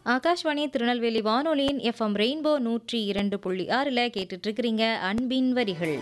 ஆகாஷ்வாணி திருநெல்வேலி வானொலியின் FM rainbow நூற்றி இரண்டு புள்ளி ஆறில் கேட்டுட்டு இருக்கிறீங்க அன்பின் வரிகள்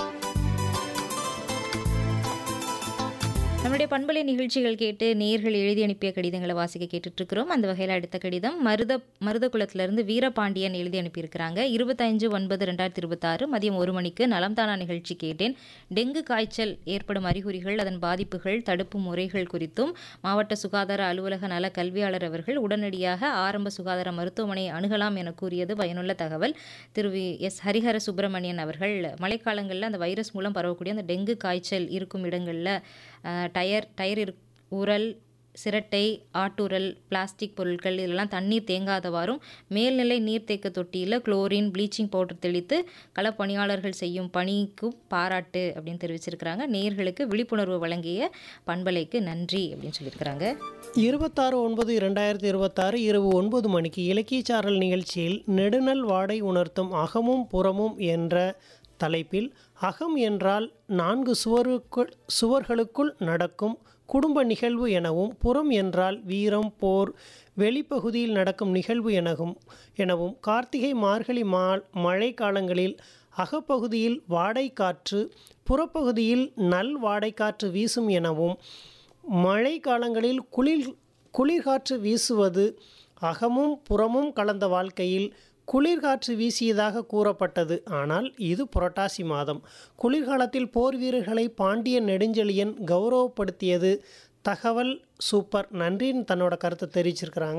நம்முடைய பண்பலை நிகழ்ச்சிகள் கேட்டு நேர்கள் எழுதி அனுப்பிய கடிதங்களை வாசிக்க கேட்டுட்டு இருக்கிறோம் அந்த வகையில் அடுத்த கடிதம் மருத மருதகுளத்திலிருந்து வீரபாண்டியன் எழுதி அனுப்பியிருக்கிறாங்க இருபத்தஞ்சு ஒன்பது ரெண்டாயிரத்தி இருபத்தாறு மதியம் ஒரு மணிக்கு நலம்தானா நிகழ்ச்சி கேட்டேன் டெங்கு காய்ச்சல் ஏற்படும் அறிகுறிகள் அதன் பாதிப்புகள் தடுப்பு முறைகள் குறித்தும் மாவட்ட சுகாதார அலுவலக நல கல்வியாளர் அவர்கள் உடனடியாக ஆரம்ப சுகாதார மருத்துவமனையை அணுகலாம் என கூறியது பயனுள்ள தகவல் திரு வி எஸ் ஹரிஹர சுப்பிரமணியன் அவர்கள் மழைக்காலங்களில் அந்த வைரஸ் மூலம் பரவக்கூடிய அந்த டெங்கு காய்ச்சல் இருக்கும் இடங்களில் அஹ், டயர் டயர் இரு உரல் சிரட்டை ஆட்டுரல் பிளாஸ்டிக் பொருட்கள் இதெல்லாம் தண்ணீர் தேங்காதவாறும் மேல்நிலை நீர்த்தேக்க தொட்டியில் குளோரின் ப்ளீச்சிங் பவுடர் தெளித்து களப்பணியாளர்கள் செய்யும் பணிக்கும் பாராட்டு அப்படின்னு தெரிவிச்சிருக்கிறாங்க நேர்களுக்கு விழிப்புணர்வு வழங்கிய பண்பலைக்கு நன்றி அப்படின்னு சொல்லியிருக்கிறாங்க இருபத்தாறு ஒன்பது இரண்டாயிரத்தி இருபத்தாறு இரவு ஒன்பது மணிக்கு இலக்கியச்சாரல் நிகழ்ச்சியில் நெடுநல் வாடை உணர்த்தும் அகமும் புறமும் என்ற தலைப்பில் அகம் என்றால் நான்கு சுவருக்குள் சுவர்களுக்குள் நடக்கும் குடும்ப நிகழ்வு எனவும் புறம் என்றால் வீரம் போர் வெளிப்பகுதியில் நடக்கும் நிகழ்வு எனவும் எனவும் கார்த்திகை மார்கழி மா மழை காலங்களில் அகப்பகுதியில் வாடை காற்று புறப்பகுதியில் நல் வாடை காற்று வீசும் எனவும் மழை காலங்களில் குளிர் குளிர்காற்று வீசுவது அகமும் புறமும் கலந்த வாழ்க்கையில் குளிர்காற்று வீசியதாக கூறப்பட்டது ஆனால் இது புரட்டாசி மாதம் குளிர்காலத்தில் போர் வீரர்களை பாண்டியன் நெடுஞ்செழியன் கௌரவப்படுத்தியது தகவல் சூப்பர் நன்றின்னு தன்னோட கருத்தை தெரிவிச்சிருக்கிறாங்க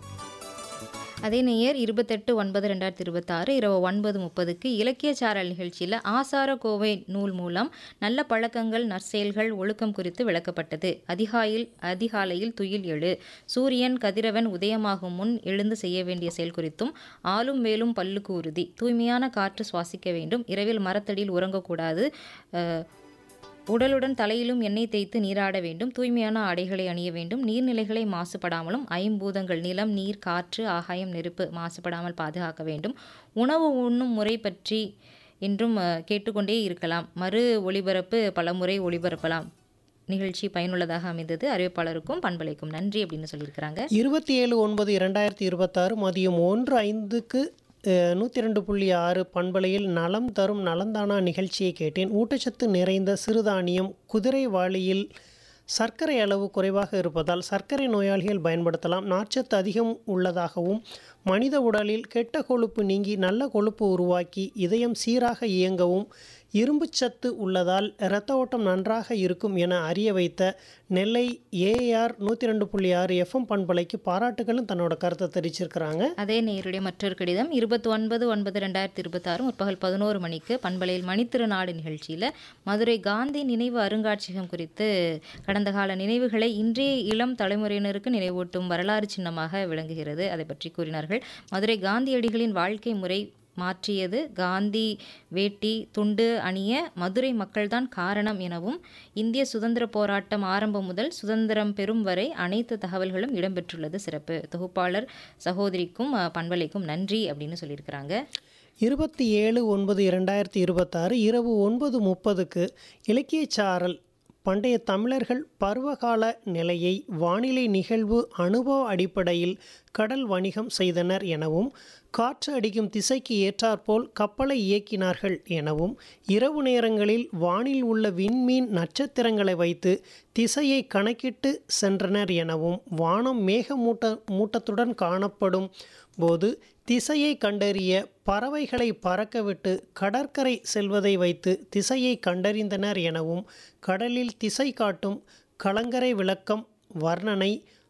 அதே நேயர் இருபத்தெட்டு ஒன்பது ரெண்டாயிரத்தி இருபத்தாறு இரவு ஒன்பது முப்பதுக்கு இலக்கியச்சாரல் நிகழ்ச்சியில் ஆசார கோவை நூல் மூலம் நல்ல பழக்கங்கள் நற்செயல்கள் ஒழுக்கம் குறித்து விளக்கப்பட்டது அதிகாயில் அதிகாலையில் துயில் எழு சூரியன் கதிரவன் உதயமாகும் முன் எழுந்து செய்ய வேண்டிய செயல் குறித்தும் ஆளும் வேலும் பல்லுக்கு உறுதி தூய்மையான காற்று சுவாசிக்க வேண்டும் இரவில் மரத்தடியில் உறங்கக்கூடாது அஹ், உடலுடன் தலையிலும் எண்ணெய் தேய்த்து நீராட வேண்டும் தூய்மையான ஆடைகளை அணிய வேண்டும் நீர்நிலைகளை மாசுபடாமலும் ஐம்பூதங்கள் நிலம் நீர் காற்று ஆகாயம் நெருப்பு மாசுபடாமல் பாதுகாக்க வேண்டும் உணவு உண்ணும் முறை பற்றி என்றும் அஹ், கேட்டுக்கொண்டே இருக்கலாம் மறு ஒளிபரப்பு பலமுறை ஒளிபரப்பலாம் நிகழ்ச்சி பயனுள்ளதாக அமைந்தது அறிவிப்பாளருக்கும் பண்பலைக்கும் நன்றி அப்படின்னு சொல்லியிருக்கிறாங்க இருபத்தி ஏழு ஒன்பது இரண்டாயிரத்தி இருபத்தாறு மதியம் ஒன்று ஐந்துக்கு நூற்றி ரெண்டு புள்ளி ஆறு பண்பலையில் நலம் தரும் நலந்தானா நிகழ்ச்சியை கேட்டேன் ஊட்டச்சத்து நிறைந்த சிறுதானியம் குதிரைவாளியில் சர்க்கரை அளவு குறைவாக இருப்பதால் சர்க்கரை நோயாளிகள் பயன்படுத்தலாம் நார்ச்சத்து அதிகம் உள்ளதாகவும் மனித உடலில் கெட்ட கொழுப்பு நீங்கி நல்ல கொழுப்பு உருவாக்கி இதயம் சீராக இயங்கவும் இரும்புச்சத்து உள்ளதால் இரத்த ஓட்டம் நன்றாக இருக்கும் என அறிய வைத்த நெல்லை ஏஆர் நூற்றி ரெண்டு புள்ளி ஆறு எஃப்எம் பண்பலைக்கு பாராட்டுகளும் தன்னோட கருத்தை தெரிவிச்சிருக்கிறாங்க அதே நேருடைய மற்றொரு கடிதம் இருபத்தி ஒன்பது ஒன்பது ரெண்டாயிரத்தி இருபத்தாறு முற்பகல் பதினோரு மணிக்கு பண்பலையில் மணித்திருநாடு நிகழ்ச்சியில் மதுரை காந்தி நினைவு அருங்காட்சியகம் குறித்து கடந்த கால நினைவுகளை இன்றைய இளம் தலைமுறையினருக்கு நினைவூட்டும் வரலாறு சின்னமாக விளங்குகிறது அதை பற்றி கூறினார்கள் மதுரை காந்தியடிகளின் வாழ்க்கை முறை மாற்றியது காந்தி வேட்டி துண்டு அணிய மதுரை மக்கள்தான் காரணம் எனவும் இந்திய சுதந்திர போராட்டம் ஆரம்பம் முதல் சுதந்திரம் பெறும் வரை அனைத்து தகவல்களும் இடம்பெற்றுள்ளது சிறப்பு தொகுப்பாளர் சகோதரிக்கும் அஹ், பண்பலைக்கும் நன்றி அப்படின்னு சொல்லியிருக்கிறாங்க இருபத்தி ஏழு ஒன்பது இரண்டாயிரத்தி இருபத்தாறு இரவு ஒன்பது முப்பதுக்கு இலக்கியச்சாரல் பண்டைய தமிழர்கள் பருவகால நிலையை வானிலை நிகழ்வு அனுபவ அடிப்படையில் கடல் வணிகம் செய்தனர் எனவும் காற்று அடிக்கும் திசைக்கு ஏற்றாற்போல் கப்பலை இயக்கினார்கள் எனவும் இரவு நேரங்களில் வானில் உள்ள விண்மீன் நட்சத்திரங்களை வைத்து திசையை கணக்கிட்டு சென்றனர் எனவும் வானம் மேகமூட்ட மூட்டத்துடன் காணப்படும் போது திசையை கண்டறிய பறவைகளை பறக்கவிட்டு கடற்கரை செல்வதை வைத்து திசையை கண்டறிந்தனர் எனவும் கடலில் திசை காட்டும் கலங்கரை விளக்கம் வர்ணனை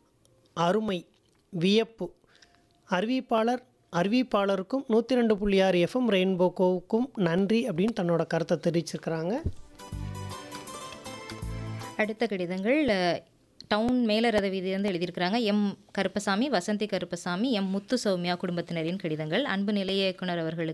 அருமை வியப்பு அறிவிப்பாளர் அறிவிப்பாளருக்கும் நூற்றி ரெண்டு புள்ளி ஆறு எஃப்எம் ரெயின்போக்கோவுக்கும் நன்றி அப்படின்னு தன்னோட கருத்தை தெரிவிச்சிருக்கிறாங்க அடுத்த கடிதங்கள் அஹ், டவுன் மேலரத வீதியிலிருந்து எழுதியிருக்கிறாங்க எம் கருப்பசாமி வசந்தி கருப்பசாமி எம் முத்து சௌமியா குடும்பத்தினரின் கடிதங்கள் அன்பு நிலைய இயக்குனர் அவர்களுக்கு